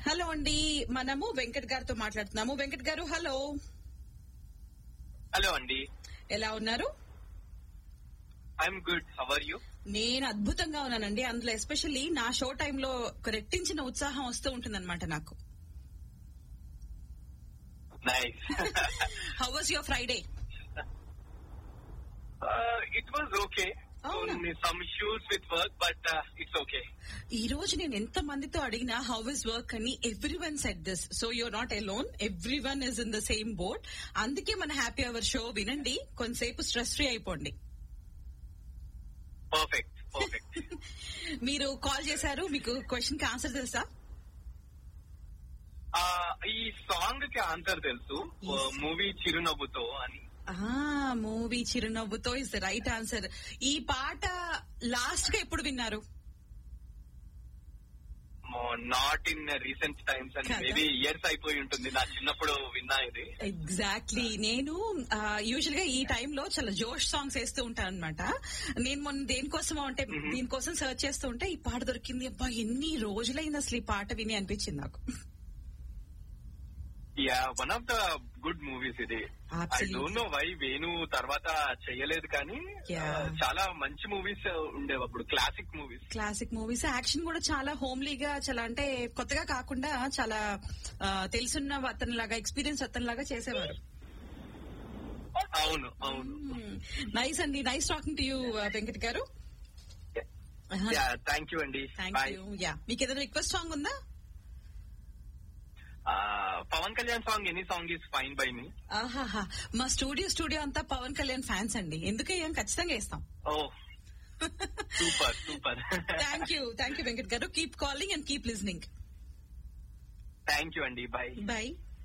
Hello అండి మనము వెంకట్ గారితో మాట్లాడుతున్నాము వెంకట్ గారు హలో హలో అండి ఎలా ఉన్నారు ఐఎమ్ గుడ్ హవర్ యూ నేను అద్భుతంగా ఉన్నానండి అందులో ఎస్పెషల్లీ నా షో టైంలో ఒక రెట్టించిన ఉత్సాహం వస్తూ ఉంటుందన్నమాట నాకు nice how was your Friday it was okay అవునా? Some issues with work but it's okay ఈ రోజు నేను ఎంత మందితో అడిగినా హౌ ఇస్ వర్క్ అని everyone said this so you're not alone everyone is in the same boat అందుకే మన హ్యాపీ అవర్ షో వినండి కొంతసేపు స్ట్రెస్ ఫ్రీ అయిపోండి పర్ఫెక్ట్ పర్ఫెక్ట్ మీరు కాల్ చేశారు మీకు క్వశ్చన్ కి ఆన్సర్ తెలుసా ఈ సాంగ్ కి ఆన్సర్ తెలుసు Yes. మూవీ చిరునవ్వుతో అని ఆ మూవీ చిరునవ్వుతో ఇస్ ద రైట్ ఆన్సర్ ఈ పాట లాస్ట్ గా ఎప్పుడు విన్నారు not in recent times and కదా. మేబీ ఇయర్స్ అయిపోయి ఉంటుంది నా చిన్నప్పుడు విన్నా ఇది ఎగ్జాక్ట్లీ నేను యూజువల్ గా ఈ టైంలో చాలా జోష్ సాంగ్స్ వేస్తూ ఉంటాను అనమాట నేను మొన్న దేనికోసం అంటే దీనికోసం సర్చ్ చేస్తూ ఉంటే ఈ పాట దొరికింది అబ్బా ఎన్ని రోజులైంది అసలు ఈ పాట విని అనిపించింది నాకు yeah one of the good movies ఇది I Absolutely. Don't know why Venu తర్వాత చెయ్యలేదు కానీ Yeah. ఆ, చాలా మంచి మూవీస్ ఉండేవి అప్పుడు classic movies classic movies action కూడా చాలా హోమ్లీగా చాలా అంటే కొత్తగా కాకుండా చాలా ఆ, తెలుసున్న అతనిలాగా ఎక్స్పీరియన్స్ అతనిలాగా చేసేవారు అవును అవును నైస్ అండి nice talking to you Venkat garu yeah thank you అండి థ్యాంక్ బాయ్ యూ యా మీకు ఏదైనా రిక్వెస్ట్ సాంగ్ ఉందా Pawan Kalyan song any song is fine bye మీ ఆహాహా మా స్టూడియో స్టూడియో అంతా పవన్ కళ్యాణ్ ఫ్యాన్స్ అండి ఎందుకయ్యాం ఖచ్చితంగా ఇస్తాం oh super super thank you thank you Venkat garu keep calling and keep listening thank you అండి బాయ్ బై